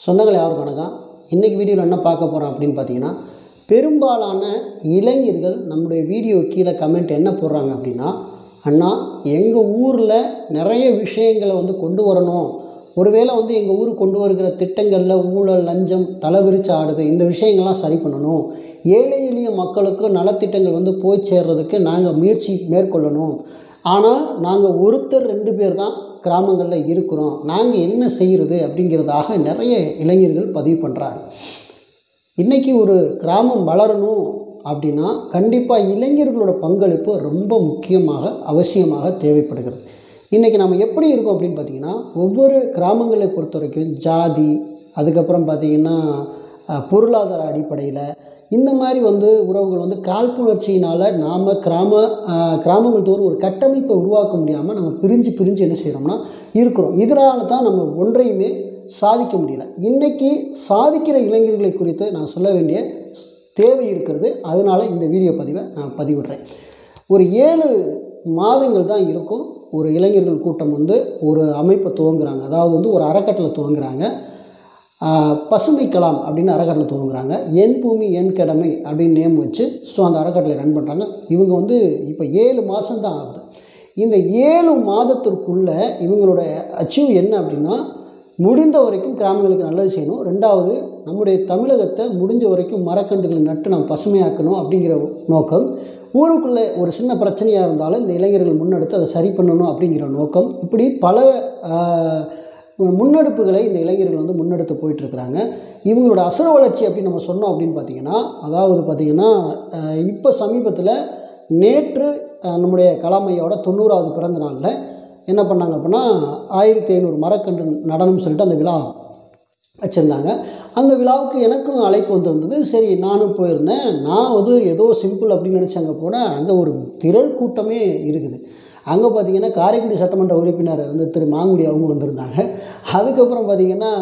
சொந்தங்கள் யாரும் வணக்கம் இன்றைக்கி வீடியோவில் என்ன பார்க்க போகிறோம் அப்படின்னு பார்த்தீங்கன்னா பெரும்பாலான இளைஞர்கள் நம்முடைய வீடியோ கீழே கமெண்ட் என்ன போடுறாங்க அப்படின்னா அண்ணா எங்கள் ஊரில் நிறைய விஷயங்களை வந்து கொண்டு வரணும் ஒருவேளை வந்து எங்கள் ஊருக்கு கொண்டு வருகிற திட்டங்களில் ஊழல் லஞ்சம் தலைவிரிச்சு ஆடுது இந்த விஷயங்கள்லாம் சரி பண்ணணும் ஏழை எளிய மக்களுக்கு நலத்திட்டங்கள் வந்து போய் சேர்றதுக்கு நாங்கள் முயற்சி மேற்கொள்ளணும் ஆனால் நாங்கள் ஒருத்தர் ரெண்டு பேர் தான் கிராமங்களில் இருக்கிறோம் நாங்கள் என்ன செய்கிறது அப்படிங்கிறதாக நிறைய இளைஞர்கள் பதிவு பண்ணுறாங்க இன்றைக்கி ஒரு கிராமம் வளரணும் அப்படின்னா கண்டிப்பாக இளைஞர்களோட பங்களிப்பு ரொம்ப முக்கியமாக அவசியமாக தேவைப்படுகிறது இன்றைக்கி நம்ம எப்படி இருக்கோம் அப்படின்னு பார்த்திங்கன்னா ஒவ்வொரு கிராமங்களை பொறுத்த வரைக்கும் ஜாதி அதுக்கப்புறம் பார்த்திங்கன்னா அஹ், பொருளாதார அடிப்படையில் இந்த மாதிரி வந்து உறவுகள் வந்து காழ்ப்புணர்ச்சியினால் நாம் கிராம அஹ், கிராமங்கள் தோறும் ஒரு கட்டமைப்பை உருவாக்க முடியாமல் நம்ம பிரிஞ்சு பிரிஞ்சு என்ன செய்கிறோம்னா இருக்கிறோம் இதனால தான் நம்ம ஒன்றையுமே சாதிக்க முடியல இன்றைக்கி சாதிக்கிற இளைஞர்களை குறித்து நான் சொல்ல வேண்டிய ஸ்- தேவை இருக்கிறது அதனால் இந்த வீடியோ பதிவை நான் பதிவிடுறேன் ஒரு ஏழு மாதங்கள் தான் இருக்கும் ஒரு இளைஞர்கள் கூட்டம் வந்து ஒரு அமைப்பை துவங்குறாங்க அதாவது வந்து ஒரு அறக்கட்டளை துவங்குறாங்க ஆஹ், பசுமை கலாம் அப்படின்னு அறக்கட்டளை துவங்குறாங்க என் பூமி என் கடமை அப்படின்னு நேம் வச்சு ஸோ அந்த அறக்கட்டளை ரன் பண்ணுறாங்க இவங்க வந்து இப்போ ஏழு மாதம்தான் ஆகுது இந்த ஏழு மாதத்திற்குள்ளே இவங்களோட அச்சீவ் என்ன அப்படின்னா முடிந்த வரைக்கும் கிராமங்களுக்கு நல்லது செய்யணும் ரெண்டாவது நம்முடைய தமிழகத்தை முடிஞ்ச வரைக்கும் மரக்கன்றுகளை நட்டு நாம் பசுமையாக்கணும் அப்படிங்கிற நோக்கம் ஊருக்குள்ளே ஒரு சின்ன பிரச்சனையாக இருந்தாலும் இந்த இளைஞர்கள் முன்னெடுத்து அதை சரி பண்ணணும் அப்படிங்கிற நோக்கம் இப்படி பல ஆஹ், முன்னெடுப்புகளை இந்த இளைஞர்கள் வந்து முன்னெடுத்து போயிட்டுருக்குறாங்க இவங்களோட அசுர வளர்ச்சி அப்படின்னு நம்ம சொன்னோம் அப்படின்னு பார்த்தீங்கன்னா அதாவது பார்த்திங்கன்னா இப்போ சமீபத்தில் நேற்று அஹ், நம்முடைய கலாமையோட தொண்ணூறாவது பிறந்த நாளில் என்ன பண்ணாங்க அப்படின்னா ஆயிரத்தி ஐநூறு மரக்கன்று நடனம்னு சொல்லிட்டு அந்த விழா வச்சுருந்தாங்க அந்த விழாவுக்கு எனக்கும் அழைப்பு வந்திருந்தது சரி நானும் போயிருந்தேன் நான் வந்து ஏதோ சிம்பிள் அப்படின்னு நினச்சி அங்கே போனேன் அங்கே ஒரு திரள் கூட்டமே இருக்குது அங்கே பார்த்தீங்கன்னா காரைக்குடி சட்டமன்ற உறுப்பினர் வந்து திரு மாங்குடி அவங்க வந்திருந்தாங்க அதுக்கப்புறம் பார்த்தீங்கன்னா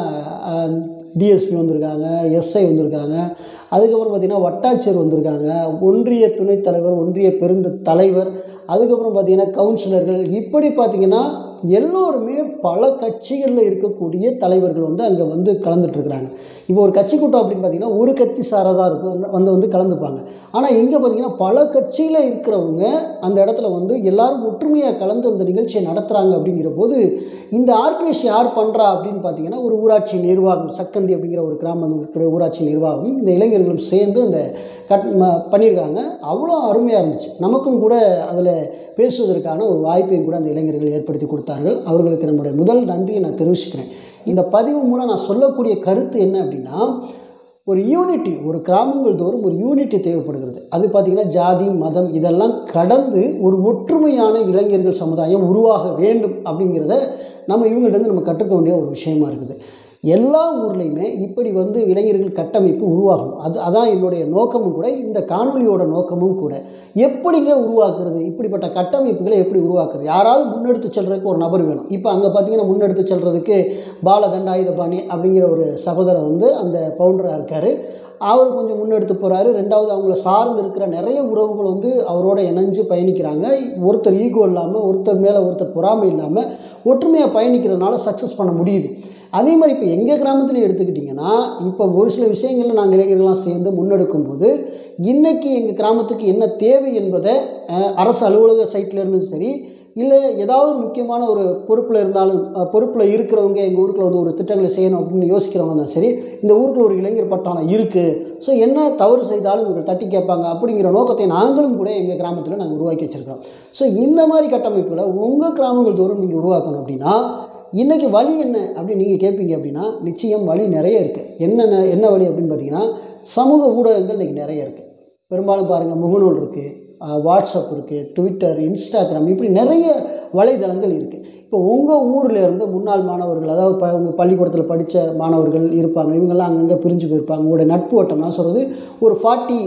டிஎஸ்பி வந்திருக்காங்க எஸ்ஐ வந்திருக்காங்க அதுக்கப்புறம் பார்த்திங்கன்னா வட்டாட்சியர் வந்திருக்காங்க ஒன்றிய துணைத் தலைவர் ஒன்றிய பெருந்த தலைவர் அதுக்கப்புறம் பார்த்திங்கன்னா கவுன்சிலர்கள் இப்படி பார்த்திங்கன்னா எல்லோருமே பல கட்சிகளில் இருக்கக்கூடிய தலைவர்கள் வந்து அங்கே வந்து கலந்துட்டுருக்குறாங்க இப்போ ஒரு கட்சி கூட்டம் அப்படின்னு பார்த்தீங்கன்னா ஒரு கட்சி சாராக தான் இருக்கும் வந்து வந்து கலந்துப்பாங்க ஆனால் இங்கே பார்த்தீங்கன்னா பல கட்சியில் இருக்கிறவங்க அந்த இடத்துல வந்து எல்லாரும் ஒற்றுமையாக கலந்து அந்த நிகழ்ச்சியை நடத்துகிறாங்க அப்படிங்கிற போது இந்த ஆர்கனைசேஷன் யார் பண்ணுறா அப்படின்னு பார்த்தீங்கன்னா ஒரு ஊராட்சி நிர்வாகம் சக்கந்தி அப்படிங்கிற ஒரு கிராமம் இருக்கக்கூடிய ஊராட்சி நிர்வாகம் இந்த இளைஞர்களும் சேர்ந்து இந்த கட் ம- பண்ணியிருக்காங்க அவ்வளோ அருமையாக இருந்துச்சு நமக்கும் கூட அதில் பேசுவதற்கான ஒரு வாய்ப்பையும் கூட அந்த இளைஞர்கள் ஏற்படுத்தி கொடுத்தார்கள் அவர்களுக்கு நம்முடைய முதல் நன்றியை நான் தெரிவிச்சுக்கிறேன் இந்த பதிவு மூலம் நான் சொல்லக்கூடிய கருத்து என்ன அப்படின்னா ஒரு யூனிட்டி ஒரு கிராமங்கள் தோறும் ஒரு யூனிட்டி தேவைப்படுகிறது அது பார்த்திங்கன்னா ஜாதி மதம் இதெல்லாம் கடந்து ஒரு ஒற்றுமையான இளைஞர்கள் சமுதாயம் உருவாக வேண்டும் அப்படிங்கிறத நம்ம இவங்கள்ட்ட நம்ம கற்றுக்க வேண்டிய ஒரு விஷயமா இருக்குது எல்லா ஊர்லேயுமே இப்படி வந்து இளைஞர்கள் கட்டமைப்பு உருவாகணும் அது அதான் என்னுடைய நோக்கமும் கூட இந்த காணொளியோட நோக்கமும் கூட எப்படிங்க உருவாக்குறது இப்படிப்பட்ட கட்டமைப்புகளை எப்படி உருவாக்குறது யாராவது முன்னெடுத்து செல்றதுக்கு ஒரு நபர் வேணும் இப்போ அங்கே பார்த்தீங்கன்னா முன்னெடுத்து செல்றதுக்கு பாலதண்டாயுதபாணி அப்படிங்கிற ஒரு சகோதரர் வந்து அந்த பவுண்டராக இருக்கார் அவர் கொஞ்சம் முன்னெடுத்து போகிறாரு ரெண்டாவது அவங்கள சார்ந்து இருக்கிற நிறைய உறவுகள் வந்து அவரோட இணைஞ்சு பயணிக்கிறாங்க ஒருத்தர் ஈகோ இல்லாமல் ஒருத்தர் மேலே ஒருத்தர் பொறாமை இல்லாமல் ஒற்றுமையாக பயணிக்கிறதுனால சக்ஸஸ் பண்ண முடியுது அதே மாதிரி இப்போ எங்கள் கிராமத்துலையும் எடுத்துக்கிட்டிங்கன்னா இப்போ ஒரு சில விஷயங்களில் நாங்கள் இளைஞர்கள்லாம் சேர்ந்து முன்னெடுக்கும் போது இன்றைக்கி எங்கள் கிராமத்துக்கு என்ன தேவை என்பதை அஹ், அரசு அலுவலக சைட்டில் இருந்தும் சரி இல்லை ஏதாவது ஒரு முக்கியமான ஒரு பொறுப்பில் இருந்தாலும் பொறுப்பில் இருக்கிறவங்க எங்கள் ஊருக்குள்ள வந்து ஒரு திட்டங்களை செய்யணும் அப்படின்னு யோசிக்கிறவங்க தான் சரி இந்த ஊருக்குள்ள ஒரு இளைஞர் பட்டாளம் இருக்குது ஸோ என்ன தவறு செய்தாலும் இவர்கள் தட்டி கேட்பாங்க அப்படிங்கிற நோக்கத்தை நாங்களும் கூட எங்கள் கிராமத்தில் நாங்கள் உருவாக்கி வச்சுருக்கிறோம் ஸோ இந்த மாதிரி கட்டமைப்புகளை உங்கள் கிராமங்கள் தோறும் நீங்கள் உருவாக்கணும் அப்படின்னா இன்றைக்கி வழி என்ன அப்படின்னு நீங்கள் கேட்பீங்க அப்படின்னா நிச்சயம் வழி நிறைய இருக்குது என்னென்ன என்ன வழி அப்படின்னு பார்த்தீங்கன்னா சமூக ஊடகங்கள் இன்றைக்கி நிறைய இருக்குது பெரும்பாலும் பாருங்கள் முகநூல் இருக்குது வாட்ஸ்அப் இருக்குது ட்விட்டர் இன்ஸ்டாகிராம் இப்படி நிறைய வலைதளங்கள் இருக்குது இப்போ உங்கள் ஊரில் இருந்து முன்னாள் மாணவர்கள் அதாவது ப உங்கள் பள்ளிக்கூடத்தில் படித்த மாணவர்கள் இருப்பாங்க இவங்கெல்லாம் அங்கங்கே பிரிஞ்சு போயிருப்பாங்க உங்களுடைய நட்பு வட்டம் நான் சொல்கிறது ஒரு ஃபார்ட்டி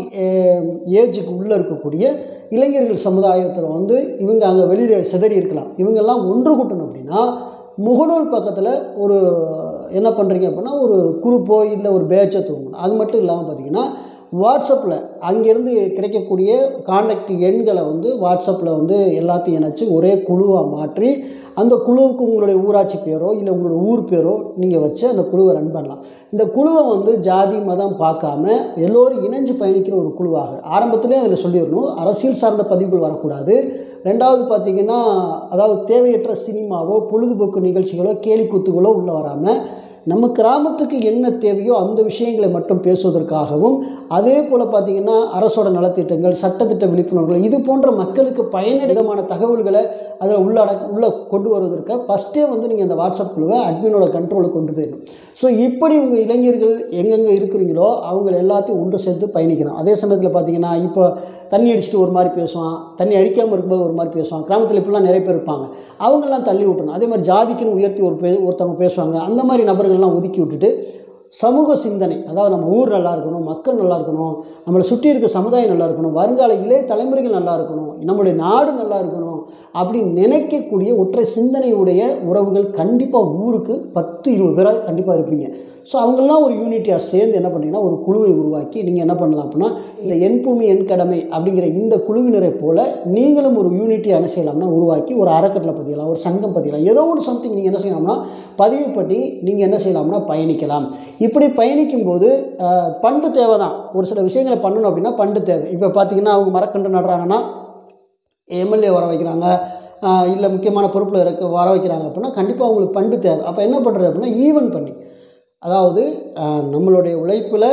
ஏஜுக்கு உள்ளே இருக்கக்கூடிய இளைஞர்கள் சமுதாயத்தில் வந்து இவங்க அங்கே வெளியில் சிதறி இருக்கலாம் இவங்கெல்லாம் ஒன்று கூட்டணும் அப்படின்னா முகநூல் பக்கத்தில் ஒரு என்ன பண்ணுறீங்க அப்படின்னா ஒரு குரூப்போ இல்லை ஒரு பேட்சை தூங்கணும் அது மட்டும் இல்லாமல் பார்த்தீங்கன்னா வாட்ஸ்அப்பில் அங்கேருந்து கிடைக்கக்கூடிய காண்டாக்ட் எண்களை வந்து வாட்ஸ்அப்பில் வந்து எல்லாத்தையும் இணைச்சி ஒரே குழுவாக மாற்றி அந்த குழுவுக்கு உங்களுடைய ஊராட்சி பேரோ இல்லை உங்களுடைய ஊர் பேரோ நீங்கள் வச்சு அந்த குழுவை ரன் பண்ணலாம் இந்த குழுவை வந்து ஜாதி மதம் பார்க்காம எல்லோரும் இணைஞ்சு பயணிக்கிற ஒரு குழுவாக ஆரம்பத்திலே அதில் சொல்லிடணும் அரசியல் சார்ந்த பதிவுகள் வரக்கூடாது ரெண்டாவது பார்த்திங்கன்னா அதாவது தேவையற்ற சினிமாவோ பொழுதுபோக்கு நிகழ்ச்சிகளோ கேலிக்கூத்துகளோ உள்ளே வராமல் நம்ம கிராமத்துக்கு என்ன தேவையோ அந்த விஷயங்களை மட்டும் பேசுவதற்காகவும் அதே போல் பார்த்திங்கன்னா அரசோட நலத்திட்டங்கள் சட்டத்திட்ட விழிப்புணர்வுகள் இது போன்ற மக்களுக்கு பயனிடமான தகவல்களை அதில் உள்ளட உள்ளே கொண்டு வருவதற்கு ஃபஸ்ட்டே வந்து நீங்கள் அந்த வாட்ஸ்அப் குழுவை அட்மினோட கண்ட்ரோலுக்கு கொண்டு போயிடணும் ஸோ இப்படி உங்கள் இளைஞர்கள் எங்கெங்கே இருக்கிறீங்களோ அவங்க எல்லாத்தையும் ஒன்று சேர்த்து பயணிக்கணும் அதே சமயத்தில் பார்த்தீங்கன்னா இப்போ தண்ணி அடிச்சுட்டு ஒரு மாதிரி பேசுவான் தண்ணி அடிக்காமல் இருக்கும்போது ஒரு மாதிரி பேசுவான் கிராமத்தில் இப்படிலாம் நிறைய பேர் இருப்பாங்க அவங்கெல்லாம் தள்ளி விட்டணும் அதே மாதிரி ஜாதிக்குன்னு உயர்த்தி ஒரு பே ஒருத்தவங்க பேசுவாங்க அந்த மாதிரி நபர்கள்லாம் ஒதுக்கி விட்டுட்டு சமூக சிந்தனை அதாவது நம்ம ஊர் நல்லா இருக்கணும் மக்கள் நல்லா இருக்கணும் நம்மளை சுற்றி இருக்க சமுதாயம் நல்லா இருக்கணும் வருங்கால இளைய தலைமுறைகள் நல்லா இருக்கணும் நம்மளுடைய நாடு நல்லா இருக்கணும் அப்படின்னு நினைக்கக்கூடிய ஒற்றை சிந்தனையுடைய உறவுகள் கண்டிப்பாக ஊருக்கு பத்து இருபது பேராக கண்டிப்பாக இருப்பீங்க ஸோ அவங்கெல்லாம் ஒரு யூனிட்டியாக சேர்ந்து என்ன பண்ணீங்கன்னா ஒரு குழுவை உருவாக்கி நீங்கள் என்ன பண்ணலாம் அப்படின்னா இந்த என் பூமி என் கடமை அப்படிங்கிற இந்த குழுவினரை போல் நீங்களும் ஒரு யூனிட்டியாக என்ன செய்யலாம்னா உருவாக்கி ஒரு அறக்கட்டளை பதியலாம் ஒரு சங்கம் பதியலாம் ஏதோ ஒரு சம்திங் நீங்கள் என்ன செய்யலாம்னா பதிவு பண்ணி நீங்கள் என்ன செய்யலாம்னா பயணிக்கலாம் இப்படி பயணிக்கும் போது அஹ், பண்டு தேவை தான் ஒரு சில விஷயங்களை பண்ணணும் அப்படின்னா பண்டு தேவை இப்போ பார்த்தீங்கன்னா அவங்க மரக்கன்று நடுறாங்கன்னா எம்எல்ஏ வர வைக்கிறாங்க இல்லை முக்கியமான பொறுப்பில் இருக்க வர வைக்கிறாங்க அப்படின்னா கண்டிப்பாக அவங்களுக்கு பண்டு தேவை அப்போ என்ன பண்ணுறது அப்படின்னா ஈவன் பண்ணி அதாவது அஹ், நம்மளுடைய உழைப்பில்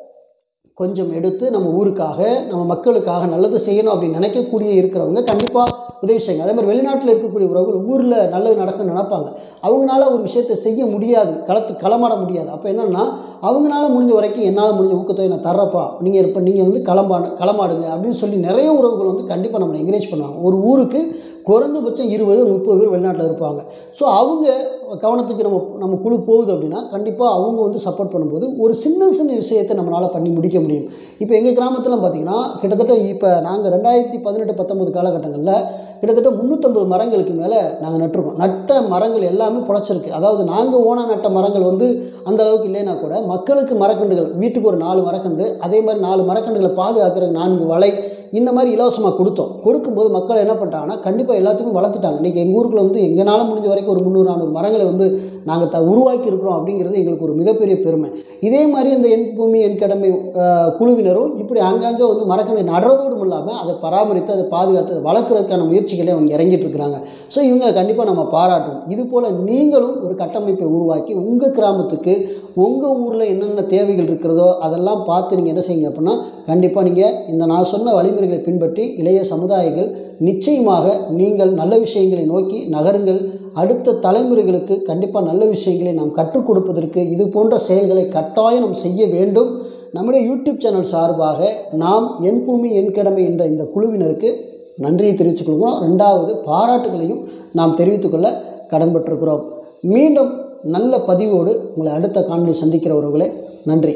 கொஞ்சம் எடுத்து நம்ம ஊருக்காக நம்ம மக்களுக்காக நல்லது செய்யணும் அப்படின்னு நினைக்கக்கூடிய இருக்கிறவங்க கண்டிப்பாக உதவி செய்யுங்க அதே மாதிரி வெளிநாட்டில் இருக்கக்கூடிய உறவுகள் ஊரில் நல்லது நடக்கும்னு நினைப்பாங்க அவங்களால ஒரு விஷயத்தை செய்ய முடியாது களத்து களமாட முடியாது அப்போ என்னென்னா அவங்களால முடிஞ்ச வரைக்கும் என்னால் முடிஞ்ச ஊக்கத்தொகை நான் தர்றப்பா நீங்கள் இப்போ நீங்கள் வந்து களம்பா களமாடுங்க அப்படின்னு சொல்லி நிறைய உறவுகள் வந்து கண்டிப்பாக நம்மளை என்கரேஜ் பண்ணுவாங்க ஒரு ஊருக்கு குறைந்தபட்சம் இருபது முப்பது பேர் வெளிநாட்டில் இருப்பாங்க ஸோ அவங்க கவனத்துக்கு நம்ம நம்ம குழு போகுது அப்படின்னா கண்டிப்பாக அவங்க வந்து சப்போர்ட் பண்ணும்போது ஒரு சின்ன சின்ன விஷயத்தை நம்மளால் பண்ணி முடிக்க முடியும் இப்போ எங்கள் கிராமத்தில் பார்த்திங்கன்னா கிட்டத்தட்ட இப்போ நாங்கள் ரெண்டாயிரத்தி பதினெட்டு பத்தொம்பது காலகட்டங்களில் கிட்டத்தட்ட முந்நூற்றம்பது மரங்களுக்கு மேலே நாங்கள் நட்டிருக்கோம் நட்ட மரங்கள் எல்லாமே பொழைச்சிருக்கு அதாவது நாங்கள் ஓனாக நட்ட மரங்கள் வந்து அந்த அளவுக்கு இல்லைன்னா கூட மக்களுக்கு மரக்கன்றுகள் வீட்டுக்கு ஒரு நாலு மரக்கன்று அதே மாதிரி நாலு மரக்கன்றுகளை பாதுகாக்கிற நான்கு வலை இந்த மாதிரி இலவசமாக கொடுத்தோம் கொடுக்கும்போது மக்கள் என்ன பண்ணிட்டாங்கன்னா கண்டிப்பாக எல்லாத்துக்கும் வளர்த்துட்டாங்க இன்றைக்கி எங்கள் ஊருக்குள்ள வந்து எங்களால் முடிஞ்ச வரைக்கும் ஒரு முந்நூறு நானூறு மரங்களை வந்து நாங்கள் த உருவாக்கி இருக்கிறோம் அப்படிங்கிறது எங்களுக்கு ஒரு மிகப்பெரிய பெருமை இதே மாதிரி இந்த என் பூமி என் கடமை அஹ், குழுவினரும் இப்படி அங்கங்கே வந்து மரக்கன்றை நடுறதோடும் இல்லாமல் அதை பராமரித்து அதை பாதுகாத்து அதை வளர்க்குறதுக்கான முயற்சிகளே அவங்க இறங்கிட்டு இருக்கிறாங்க ஸோ இவங்களை கண்டிப்பாக நம்ம பாராட்டணும் இது போல் நீங்களும் ஒரு கட்டமைப்பை உருவாக்கி உங்கள் கிராமத்துக்கு உங்கள் ஊரில் என்னென்ன தேவைகள் இருக்கிறதோ அதெல்லாம் பார்த்து நீங்கள் என்ன செய்யுங்க அப்படின்னா கண்டிப்பாக நீங்கள் இந்த நான் சொன்ன வழிமுறைகளை பின்பற்றி இளைய சமுதாயங்கள் நிச்சயமாக நீங்கள் நல்ல விஷயங்களை நோக்கி நகருங்கள் அடுத்த தலைமுறைகளுக்கு கண்டிப்பாக நல்ல விஷயங்களை நாம் கற்றுக் கொடுப்பதற்கு இது போன்ற செயல்களை கட்டாயம் நாம் செய்ய வேண்டும் நம்முடைய யூடியூப் சேனல் சார்பாக நாம் என் பூமி என் கடமை என்ற இந்த குழுவினருக்கு நன்றியை தெரிவித்துக் கொள்கிறோம் ரெண்டாவது பாராட்டுகளையும் நாம் தெரிவித்துக்கொள்ள கடன்பட்டிருக்கிறோம் மீண்டும் நல்ல பதிவோடு உங்களை அடுத்த காணொலி சந்திக்கிறவர்களே நன்றி